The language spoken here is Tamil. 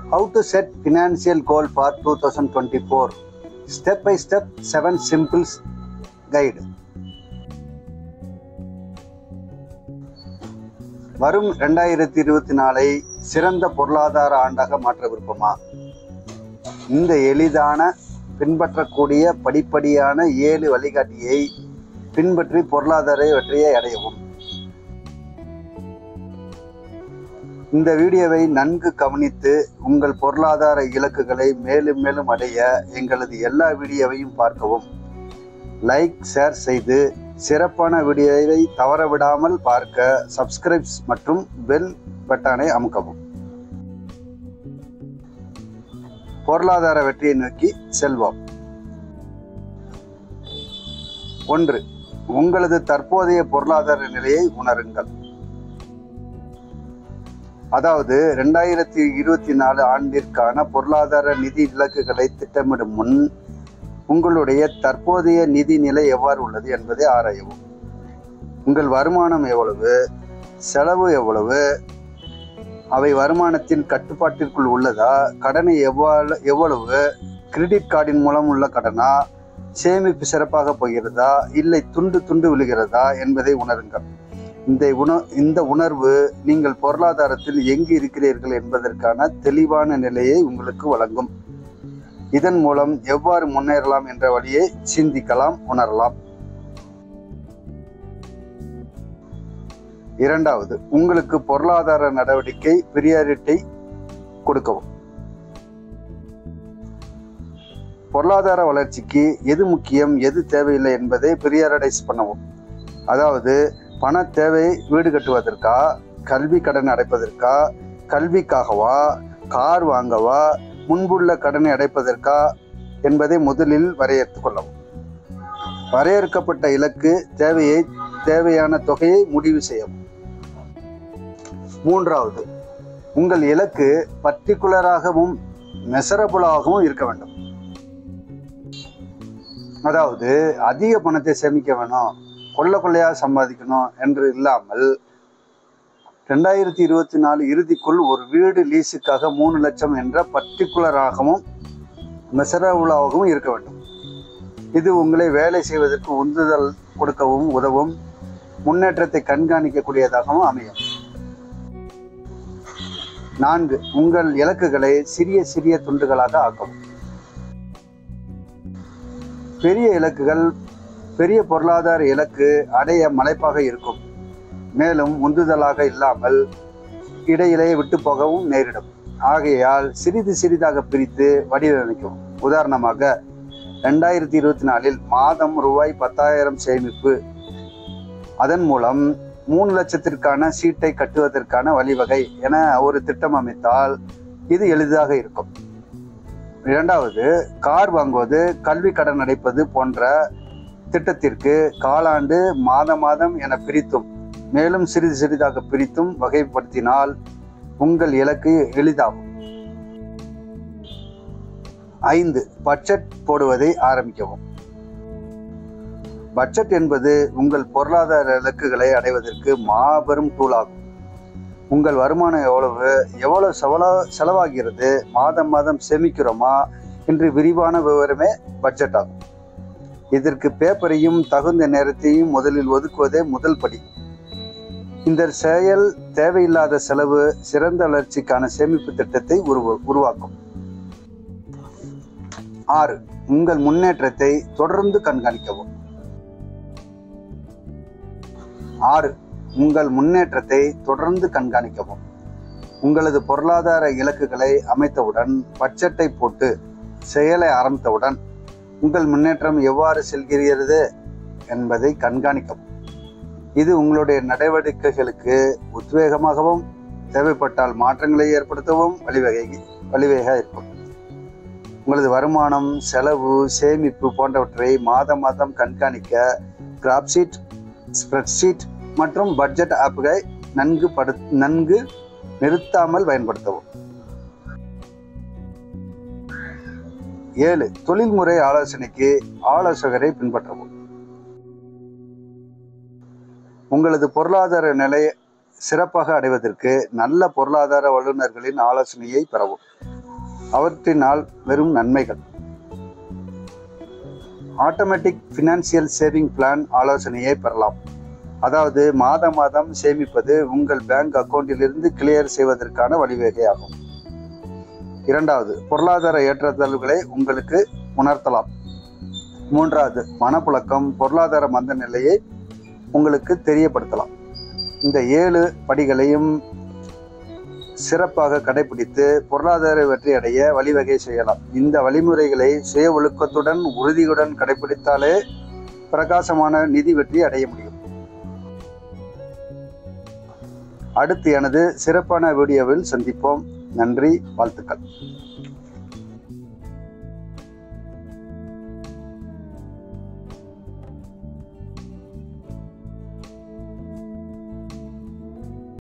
How to set financial goal for 2024. Step by step 7 simples guide. வரும் ரெண்டாயிரத்தி இருபத்தி நாலை சிறந்த பொருளாதார ஆண்டாக மாற்ற விருப்பமா இந்த எளிதான பின்பற்றக்கூடிய படிப்படியான ஏழு வழிகாட்டியை பின்பற்றி பொருளாதார வெற்றியை அடையவும் இந்த வீடியோவை நன்கு கவனித்து உங்கள் பொருளாதார இலக்குகளை மேலும் மேலும் அடைய எங்களது எல்லா வீடியோவையும் பார்க்கவும் லைக் ஷேர் செய்து சிறப்பான வீடியோவை தவறவிடாமல் பார்க்க சப்ஸ்கிரைப்ஸ் மற்றும் பெல் பட்டனை அமுக்கவும் பொருளாதார வெற்றியை நோக்கி செல்வோம் ஒன்று உங்களது தற்போதைய பொருளாதார நிலையை உணருங்கள் அதாவது ரெண்டாயிரத்தி இருபத்தி நாலு ஆண்டிற்கான பொருளாதார நிதி இலக்குகளை திட்டமிடும் முன் உங்களுடைய தற்போதைய நிதி நிலை எவ்வாறு உள்ளது என்பதை ஆராயவும் உங்கள் வருமானம் எவ்வளவு செலவு எவ்வளவு அவை வருமானத்தின் கட்டுப்பாட்டிற்குள் உள்ளதா கடனை எவ்வாறு எவ்வளவு கிரெடிட் கார்டின் மூலம் உள்ள கடனா சேமிப்பு சிறப்பாக போகிறதா இல்லை துண்டு துண்டு விழுகிறதா என்பதை உணருங்கள் இந்த உண இந்த உணர்வு நீங்கள் பொருளாதாரத்தில் எங்கு இருக்கிறீர்கள் என்பதற்கான தெளிவான நிலையை உங்களுக்கு வழங்கும் இதன் மூலம் எவ்வாறு முன்னேறலாம் என்ற வழியை சிந்திக்கலாம் உணரலாம் இரண்டாவது உங்களுக்கு பொருளாதார நடவடிக்கை பிரியாரிட்டி கொடுக்கவும் பொருளாதார வளர்ச்சிக்கு எது முக்கியம் எது தேவையில்லை என்பதை பிரியாரடைஸ் பண்ணவும் அதாவது பண தேவை வீடு கட்டுவதற்கா கல்வி கடன் அடைப்பதற்கா கல்விக்காகவா கார் வாங்கவா முன்புள்ள கடனை அடைப்பதற்கா என்பதை முதலில் வரையறுத்து கொள்ளவும் வரையறுக்கப்பட்ட இலக்கு தேவையை தேவையான தொகையை முடிவு செய்யவும் மூன்றாவது உங்கள் இலக்கு பர்டிகுலராகவும் மெசரபுளாகவும் இருக்க வேண்டும் அதாவது அதிக பணத்தை சேமிக்க வேணும் கொள்ள கொள்ளையாக சம்பாதிக்கணும் என்று இல்லாமல் ரெண்டாயிரத்தி இருபத்தி நாலு இறுதிக்குள் ஒரு வீடு லீஸுக்காக மூணு லட்சம் என்ற பர்டிகுலராகவும் மெசரபுளாகவும் இருக்க வேண்டும் இது உங்களை வேலை செய்வதற்கு உந்துதல் கொடுக்கவும் உதவும் முன்னேற்றத்தை கண்காணிக்கக்கூடியதாகவும் அமையும் நான்கு உங்கள் இலக்குகளை சிறிய சிறிய துண்டுகளாக ஆக்கவும் பெரிய இலக்குகள் பெரிய பொருளாதார இலக்கு அடைய மலைப்பாக இருக்கும் மேலும் உந்துதலாக இல்லாமல் இடையிலே விட்டு போகவும் நேரிடும் ஆகையால் சிறிது சிறிதாக பிரித்து வடிவமைக்கவும் உதாரணமாக ரெண்டாயிரத்தி இருபத்தி நாலில் மாதம் ரூபாய் பத்தாயிரம் சேமிப்பு அதன் மூலம் மூணு லட்சத்திற்கான சீட்டை கட்டுவதற்கான வழிவகை என ஒரு திட்டம் அமைத்தால் இது எளிதாக இருக்கும் இரண்டாவது கார் வாங்குவது கல்வி கடன் அடைப்பது போன்ற திட்டத்திற்கு காலாண்டு மாத மாதம் என பிரித்தும் மேலும் சிறிது சிறிதாக பிரித்தும் வகைப்படுத்தினால் உங்கள் இலக்கு எளிதாகும் ஐந்து பட்ஜெட் போடுவதை ஆரம்பிக்கவும் பட்ஜெட் என்பது உங்கள் பொருளாதார இலக்குகளை அடைவதற்கு மாபெரும் டூலாகும் உங்கள் வருமானம் எவ்வளவு எவ்வளவு செலவா செலவாகிறது மாதம் மாதம் சேமிக்கிறோமா என்று விரிவான விவரமே பட்ஜெட் ஆகும் இதற்கு பேப்பரையும் தகுந்த நேரத்தையும் முதலில் ஒதுக்குவதே முதல் படி இந்த செயல் தேவையில்லாத செலவு சிறந்த வளர்ச்சிக்கான சேமிப்பு திட்டத்தை உருவ உருவாக்கும் ஆறு உங்கள் முன்னேற்றத்தை தொடர்ந்து கண்காணிக்கவும் ஆறு உங்கள் முன்னேற்றத்தை தொடர்ந்து கண்காணிக்கவும் உங்களது பொருளாதார இலக்குகளை அமைத்தவுடன் பட்ஜெட்டை போட்டு செயலை ஆரம்பித்தவுடன் உங்கள் முன்னேற்றம் எவ்வாறு செல்கிறது என்பதை கண்காணிக்கவும் இது உங்களுடைய நடவடிக்கைகளுக்கு உத்வேகமாகவும் தேவைப்பட்டால் மாற்றங்களை ஏற்படுத்தவும் வழிவகை வழிவகையாக இருக்கும் உங்களது வருமானம் செலவு சேமிப்பு போன்றவற்றை மாதம் மாதம் கண்காணிக்க கிராப்ஷீட் ஸ்ப்ரெட்ஷீட் மற்றும் பட்ஜெட் ஆப்புகளை நன்கு படு நன்கு நிறுத்தாமல் பயன்படுத்தவும் ஏழு தொழில்முறை ஆலோசனைக்கு ஆலோசகரை பின்பற்றவும் உங்களது பொருளாதார நிலை சிறப்பாக அடைவதற்கு நல்ல பொருளாதார வல்லுநர்களின் ஆலோசனையை பெறவும் அவற்றினால் வெறும் நன்மைகள் ஆட்டோமேட்டிக் ஃபினான்சியல் சேவிங் பிளான் ஆலோசனையை பெறலாம் அதாவது மாதம் மாதம் சேமிப்பது உங்கள் பேங்க் அக்கவுண்டிலிருந்து கிளியர் செய்வதற்கான வழிவகையாகும் இரண்டாவது பொருளாதார ஏற்றத்தாழ்வுகளை உங்களுக்கு உணர்த்தலாம் மூன்றாவது மனப்புழக்கம் பொருளாதார மந்த நிலையை உங்களுக்கு தெரியப்படுத்தலாம் இந்த ஏழு படிகளையும் சிறப்பாக கடைபிடித்து பொருளாதார வெற்றி அடைய வழிவகை செய்யலாம் இந்த வழிமுறைகளை சுய ஒழுக்கத்துடன் உறுதியுடன் கடைபிடித்தாலே பிரகாசமான நிதி வெற்றி அடைய முடியும் அடுத்து எனது சிறப்பான வீடியோவில் சந்திப்போம் நன்றி வாழ்த்துக்கள்